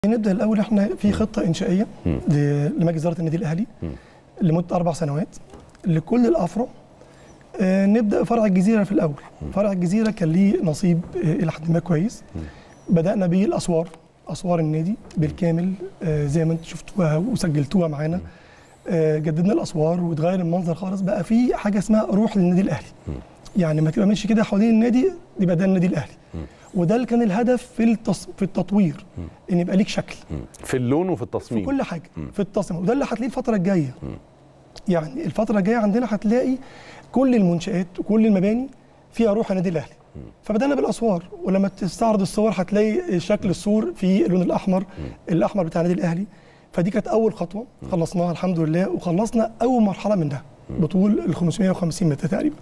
نبدا الاول احنا في خطه انشائيه ل- لمجلس اداره النادي الاهلي لمده اربع سنوات لكل الافرع آه، نبدا فرع الجزيره في الاول فرع الجزيره كان ليه نصيب آه، الى حد ما كويس بدانا بالاسوار اسوار النادي بالكامل آه، زي ما انتم شفتوها وسجلتوها معانا آه، جددنا الاسوار واتغير المنظر خالص بقى في حاجه اسمها روح للنادي الاهلي يعني ما تبقى ماشي كده حوالين النادي يبقى ده النادي الاهلي وده اللي كان الهدف في التص... في التطوير ان يبقى ليك شكل في اللون وفي في التصميم كل حاجه في التصميم وده اللي هتلاقيه الفتره الجايه يعني الفتره الجايه عندنا هتلاقي كل المنشات وكل المباني فيها روح النادي الاهلي فبدانا بالاسوار ولما تستعرض الصور هتلاقي شكل السور في اللون الاحمر الاحمر بتاع النادي الاهلي فدي كانت اول خطوه خلصناها الحمد لله وخلصنا اول مرحله منها بطول ال 550 متر تقريبا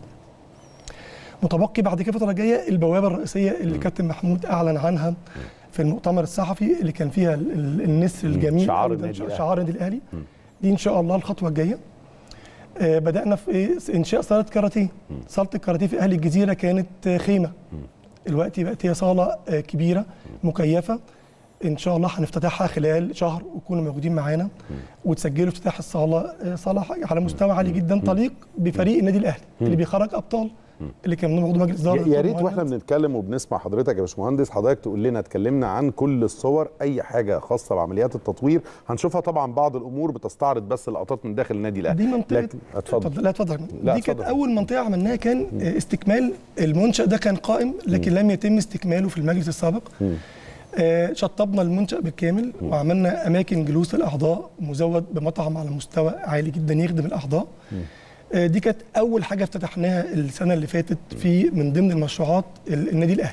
متبقي بعد كده الفتره الجايه البوابه الرئيسيه اللي كابتن محمود اعلن عنها في المؤتمر الصحفي اللي كان فيها ال- ال- النسر الجميل شعار أوي ده، النادي الأهلي. شعار النادي الاهلي دي ان شاء الله الخطوه الجايه آه، بدانا في إيه؟ انشاء صاله كاراتيه صاله الكاراتيه في اهل الجزيره كانت آه، خيمه دلوقتي بقت هي صاله آه، كبيره مكيفه ان شاء الله هنفتتحها خلال شهر ويكونوا موجودين معانا وتسجلوا افتتاح الصاله آه، صاله على مستوى عالي جدا تليق بفريق النادي الاهلي اللي بيخرج ابطال اللي كان من موضوع مجلس اداره يا يا ريت واحنا بنتكلم وبنسمع حضرتك يا باشمهندس حضرتك تقول لنا اتكلمنا عن كل الصور اي حاجه خاصه بعمليات التطوير هنشوفها طبعا بعض الامور بتستعرض بس لقطات من داخل النادي الاهلي دي منطقه لكن اتفضل لا اتفضل لا، دي كانت اتفضل. اول منطقه عملناها كان آه، استكمال المنشا ده كان قائم لكن لم يتم استكماله في المجلس السابق آه، شطبنا المنشا بالكامل وعملنا اماكن جلوس الاعضاء مزود بمطعم على مستوى عالي جدا يخدم الاعضاء آه، دي كانت اول حاجه افتتحناها السنه اللي فاتت في من ضمن المشروعات ال- النادي الاهلي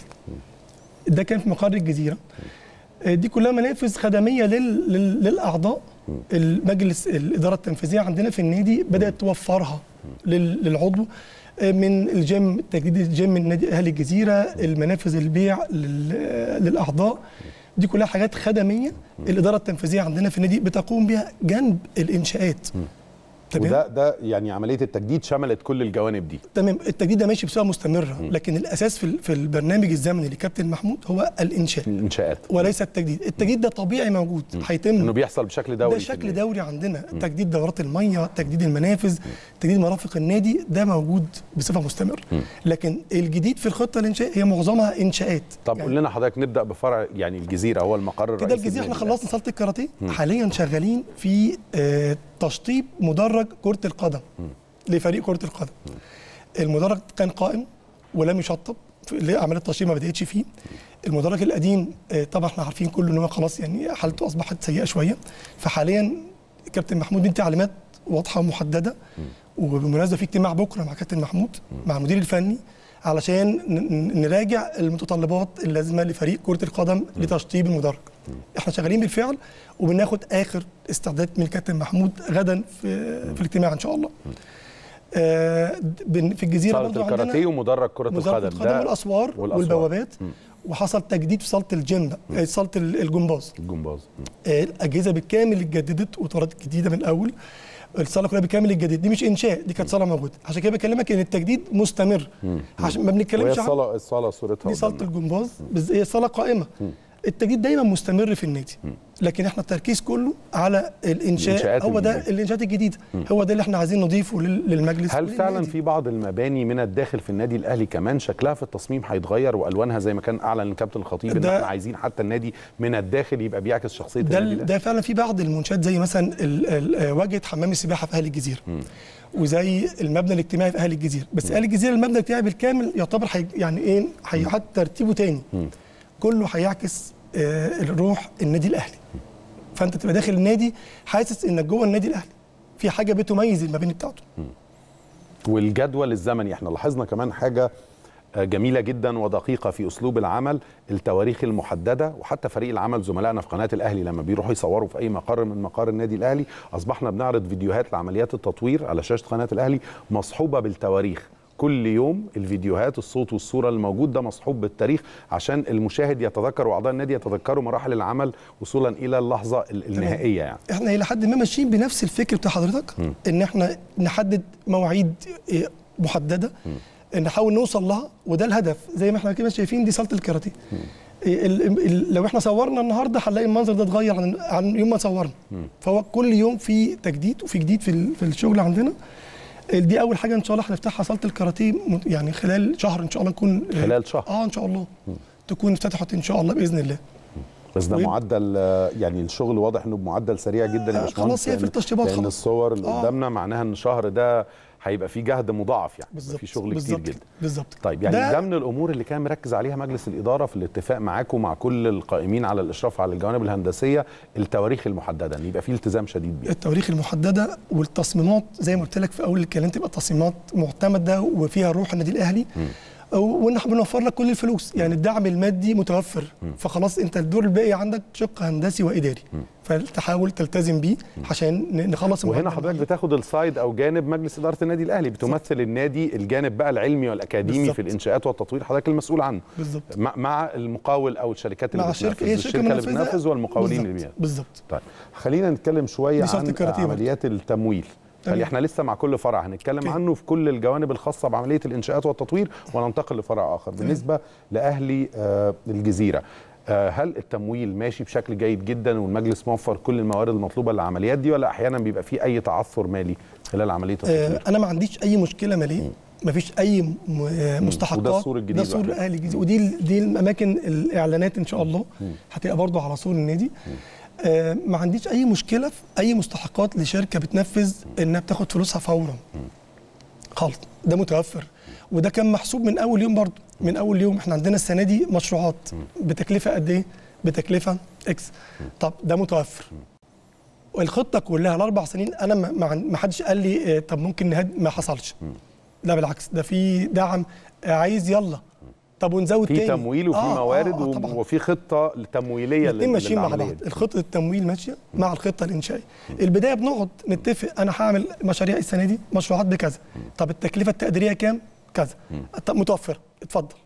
ده كان في مقر الجزيره آه، دي كلها منافذ خدميه لل... لل... للاعضاء المجلس الاداره التنفيذيه عندنا في النادي بدات توفرها لل... للعضو آه، من الجيم تجديد الجيم من نادي اهلي الجزيره المنافذ البيع لل... للاعضاء دي كلها حاجات خدميه الاداره التنفيذيه عندنا في النادي بتقوم بها جنب الانشاءات تمام وده ده يعني عمليه التجديد شملت كل الجوانب دي تمام التجديد ده ماشي بصفه مستمره لكن الاساس في ال- في البرنامج الزمني لكابتن محمود هو الانشاء الانشاءات وليس التجديد التجديد ده طبيعي موجود انه هيتم بيحصل بشكل دوري ده في شكل النادي. دوري عندنا تجديد دورات الميه تجديد المنافذ تجديد مرافق النادي ده موجود بصفه مستمره لكن الجديد في الخطه الانشاء هي معظمها انشاءات طب قول لنا حضرتك نبدا بفرع يعني الجزيره هو المقر الرئيسي كده الجزيره احنا للنادي خلصنا صاله الكاراتيه حاليا شغالين في آه، تشطيب مدرج كره القدم لفريق كره القدم المدرج كان قائم ولم يشطب في- اللي عمليه التشطيب ما بداتش فيه المدرج القديم آه، طبعا احنا عارفين كله ان هو خلاص يعني حالته اصبحت سيئه شويه فحاليا كابتن محمود دي تعليمات واضحه ومحدده وبالمناسبه في اجتماع بكره مع كابتن محمود مع المدير الفني علشان ن- ن- نراجع المتطلبات اللازمه لفريق كره القدم لتشطيب المدرج احنا شغالين بالفعل وبناخد اخر استعداد من الكابتن محمود غدا في في الاجتماع ان شاء الله آه، بن- في الجزيره صاله برضو عندنا الكاراتيه ومدرج كره مدرج القدم القدم والاسوار والأسوار. والبوابات وحصل تجديد في صاله الجيم بقى، آه، صاله ال- الجمباز الجمباز آه، الاجهزه بالكامل اتجددت واطارات جديده من الاول الصاله كلها بالكامل اتجددت دي مش انشاء دي كانت صاله موجوده عشان كده بكلمك ان التجديد مستمر عشان ما وهي بنتكلمش عن الصاله الصاله صورتها دي صاله قدامنا. الجمباز بس هي صاله قائمه التجديد دايما مستمر في النادي لكن احنا التركيز كله على الانشاء الإنشاءات هو ده الجديدة. الانشاءات الجديده هو ده اللي احنا عايزين نضيفه لل- للمجلس هل فعلا وللنادي. في بعض المباني من الداخل في النادي الاهلي كمان شكلها في التصميم هيتغير والوانها زي ما كان اعلن الكابتن الخطيب ان ده- احنا عايزين حتى النادي من الداخل يبقى بيعكس شخصيه ده النادي ال- الاهلي ده فعلا في بعض المنشات زي مثلا ال- ال- آه، واجهه حمام السباحه في اهل الجزيره وزي المبنى الاجتماعي في اهل الجزيره بس اهل الجزيره المبنى الاجتماعي بالكامل يعتبر حي يعني ايه هيحط ترتيبه تاني كله هيعكس آه، الروح النادي الاهلي فانت تبقى داخل النادي حاسس انك جوه النادي الاهلي في حاجه بتميز المباني بتاعته والجدول الزمني احنا لاحظنا كمان حاجه آه، جميله جدا ودقيقه في اسلوب العمل التواريخ المحدده وحتى فريق العمل زملائنا في قناه الاهلي لما بيروحوا يصوروا في اي مقر من مقار النادي الاهلي اصبحنا بنعرض فيديوهات لعمليات التطوير على شاشه قناه الاهلي مصحوبه بالتواريخ كل يوم الفيديوهات الصوت والصوره الموجود ده مصحوب بالتاريخ عشان المشاهد يتذكر واعضاء النادي يتذكروا مراحل العمل وصولا الى اللحظه ال- النهائيه يعني احنا الى حد ما ماشيين بنفس الفكر بتاع حضرتك ان احنا نحدد مواعيد إيه، محدده نحاول نوصل لها وده الهدف زي ما احنا كده شايفين دي صاله الكاراتيه ال- ال- لو احنا صورنا النهارده هنلاقي المنظر ده اتغير عن عن يوم ما صورنا فهو كل يوم في تجديد وفي جديد في ال- في الشغل عندنا دي اول حاجه ان شاء الله هنفتحها صاله الكاراتيه م- يعني خلال شهر ان شاء الله نكون خلال شهر. اه ان شاء الله تكون افتتحت ان شاء الله باذن الله بس ده ويب- معدل آه، يعني الشغل واضح انه بمعدل سريع جدا يا آه، باشمهندس خلاص هي في لأن- التشطيبات لان خلاص. الصور اللي آه. قدامنا معناها ان الشهر ده هيبقى فيه جهد مضاعف يعني بالظبط في شغل كتير بالظبط جدا بالظبط طيب يعني ده- ده من الامور اللي كان مركز عليها مجلس الاداره في الاتفاق معاكم مع كل القائمين على الاشراف على الجوانب الهندسيه التواريخ المحدده ان يبقى فيه التزام شديد بيها التواريخ المحدده والتصميمات زي ما قلت لك في اول الكلام تبقى تصميمات معتمده وفيها روح النادي الاهلي ونحن بنوفر لك كل الفلوس يعني الدعم المادي متوفر فخلاص انت الدور الباقي عندك شق هندسي واداري فتحاول تلتزم بيه عشان ن- نخلص وهنا المعدل. حضرتك بتاخد السايد او جانب مجلس اداره النادي الاهلي بتمثل النادي الجانب بقى العلمي والاكاديمي بالظبط. في الانشاءات والتطوير حضرتك المسؤول عنه بالظبط مع, مع المقاول او الشركات اللي مع بتنفذ الشركه هي الشركه الشركه اللي المنفذة. بتنفذ والمقاولين اللي بالظبط. بيها بالظبط طيب خلينا نتكلم شويه دي صالة عن الكاراتيه برضه. عمليات التمويل تمام. خلي احنا لسه مع كل فرع هنتكلم أوكي. عنه في كل الجوانب الخاصه بعمليه الانشاءات والتطوير وننتقل لفرع اخر بالنسبه لاهلي آه الجزيره آه هل التمويل ماشي بشكل جيد جدا والمجلس موفر كل الموارد المطلوبه للعمليات دي ولا احيانا بيبقى في اي تعثر مالي خلال عمليه التطوير آه انا ما عنديش اي مشكله ماليه ما فيش اي م- آه، مستحقات وده السور الجديد ده سور بقى. الاهلي الجديد ودي ال- دي الاماكن الاعلانات ان شاء الله هتبقى برضو على سور النادي آه ما عنديش اي مشكله في اي مستحقات لشركه بتنفذ انها بتاخد فلوسها فورا خالص ده متوفر وده كان محسوب من اول يوم برضو من اول يوم احنا عندنا السنه دي مشروعات بتكلفه قد ايه بتكلفه اكس طب ده متوفر والخطه كلها الاربع سنين انا ما- ما عن- ما حدش قال لي آه، طب ممكن نهد ما حصلش لا بالعكس ده في دعم آه، عايز يلا طب ونزود في تاني تمويل وفي آه، موارد آه، آه، طبعا. وفي خطه تمويليه الاثنين ماشيين مع للعملية بعض دي. الخطه التمويل ماشيه مع الخطه الانشائيه البدايه بنقعد نتفق انا هعمل مشاريع السنه دي مشروعات بكذا طب التكلفه التقديريه كام كذا طب متوفره اتفضل